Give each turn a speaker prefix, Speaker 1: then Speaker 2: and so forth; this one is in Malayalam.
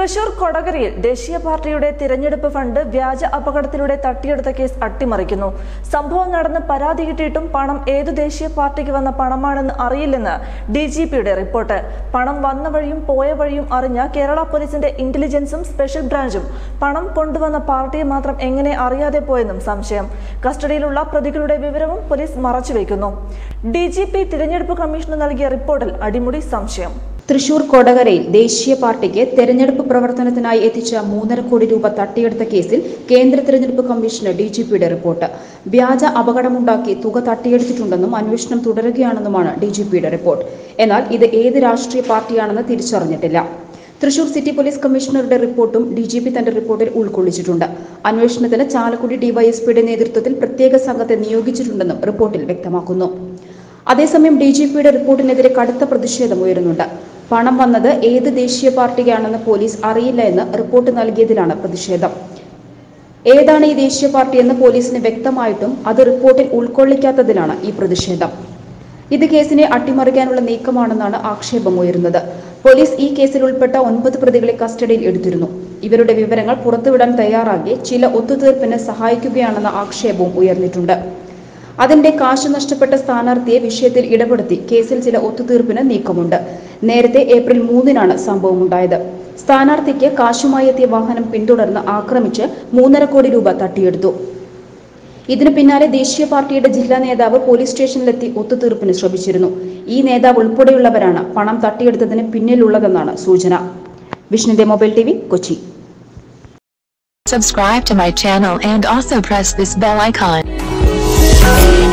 Speaker 1: തൃശൂർ കൊടകരയിൽ ദേശീയ പാർട്ടിയുടെ തിരഞ്ഞെടുപ്പ് ഫണ്ട് വ്യാജ അപകടത്തിലൂടെ തട്ടിയെടുത്ത കേസ് അട്ടിമറിക്കുന്നു സംഭവം നടന്ന് പരാതി കിട്ടിയിട്ടും പണം ഏതു ദേശീയ പാർട്ടിക്ക് വന്ന പണമാണെന്ന് അറിയില്ലെന്ന് ഡി ജി പിയുടെ റിപ്പോർട്ട് പണം വന്ന വഴിയും പോയ വഴിയും അറിഞ്ഞ കേരള പോലീസിന്റെ ഇന്റലിജൻസും സ്പെഷ്യൽ ബ്രാഞ്ചും പണം കൊണ്ടുവന്ന പാർട്ടിയെ മാത്രം എങ്ങനെ അറിയാതെ പോയെന്നും സംശയം കസ്റ്റഡിയിലുള്ള പ്രതികളുടെ വിവരവും പോലീസ് മറച്ചുവെക്കുന്നു ഡി ജി പി തിരഞ്ഞെടുപ്പ് കമ്മീഷന് നൽകിയ റിപ്പോർട്ടിൽ അടിമുടി സംശയം
Speaker 2: തൃശൂർ കൊടകരയിൽ ദേശീയ പാർട്ടിക്ക് തെരഞ്ഞെടുപ്പ് പ്രവർത്തനത്തിനായി എത്തിച്ച മൂന്നര കോടി രൂപ തട്ടിയെടുത്ത കേസിൽ കേന്ദ്ര തെരഞ്ഞെടുപ്പ് കമ്മീഷന് ഡി ജി പിയുടെ റിപ്പോർട്ട് വ്യാജ അപകടമുണ്ടാക്കി തുക തട്ടിയെടുത്തിട്ടുണ്ടെന്നും അന്വേഷണം തുടരുകയാണെന്നുമാണ് ഡി ജി പിയുടെ റിപ്പോർട്ട് എന്നാൽ ഇത് ഏത് രാഷ്ട്രീയ പാർട്ടിയാണെന്ന് തിരിച്ചറിഞ്ഞിട്ടില്ല തൃശൂർ സിറ്റി പോലീസ് കമ്മീഷണറുടെ റിപ്പോർട്ടും ഡി ജി പി തന്റെ റിപ്പോർട്ടിൽ ഉൾക്കൊള്ളിച്ചിട്ടുണ്ട് അന്വേഷണത്തിന് ചാലക്കുടി ഡിവൈഎസ്പിയുടെ നേതൃത്വത്തിൽ പ്രത്യേക സംഘത്തെ നിയോഗിച്ചിട്ടുണ്ടെന്നും റിപ്പോർട്ടിൽ വ്യക്തമാക്കുന്നു അതേസമയം ഡി ജി പിയുടെ റിപ്പോർട്ടിനെതിരെ കടുത്ത പ്രതിഷേധം ഉയരുന്നുണ്ട് പണം വന്നത് ഏത് ദേശീയ പാർട്ടിക്കാണെന്ന് പോലീസ് അറിയില്ല എന്ന് റിപ്പോർട്ട് നൽകിയതിലാണ് പ്രതിഷേധം ഏതാണ് ഈ ദേശീയ പാർട്ടി എന്ന് പോലീസിന് വ്യക്തമായിട്ടും അത് റിപ്പോർട്ടിൽ ഉൾക്കൊള്ളിക്കാത്തതിലാണ് ഈ പ്രതിഷേധം ഇത് കേസിനെ അട്ടിമറിക്കാനുള്ള നീക്കമാണെന്നാണ് ആക്ഷേപം ഉയരുന്നത് പോലീസ് ഈ കേസിൽ ഉൾപ്പെട്ട ഒൻപത് പ്രതികളെ കസ്റ്റഡിയിൽ എടുത്തിരുന്നു ഇവരുടെ വിവരങ്ങൾ പുറത്തുവിടാൻ തയ്യാറാകെ ചില ഒത്തുതീർപ്പിന് സഹായിക്കുകയാണെന്ന ആക്ഷേപവും ഉയർന്നിട്ടുണ്ട് അതിന്റെ കാശ് നഷ്ടപ്പെട്ട സ്ഥാനാർത്ഥിയെ വിഷയത്തിൽ ഇടപെടുത്തി കേസിൽ ചില ഒത്തുതീർപ്പിന് നീക്കമുണ്ട് നേരത്തെ ഏപ്രിൽ മൂന്നിനാണ് സംഭവമുണ്ടായത് സ്ഥാനാർത്ഥിക്ക് കാശുമായി എത്തിയ വാഹനം പിന്തുടർന്ന് ആക്രമിച്ച് മൂന്നര കോടി രൂപ തട്ടിയെടുത്തു ഇതിനു പിന്നാലെ ദേശീയ പാർട്ടിയുടെ ജില്ലാ നേതാവ് പോലീസ് സ്റ്റേഷനിലെത്തി ഒത്തുതീർപ്പിന് ശ്രമിച്ചിരുന്നു ഈ നേതാവ് ഉൾപ്പെടെയുള്ളവരാണ് പണം തട്ടിയെടുത്തതിന് പിന്നിലുള്ളതെന്നാണ് സൂചന വിഷ്ണുന്റെ mobile T Kochi
Speaker 3: Subscribe to my channel and also press this bell icon.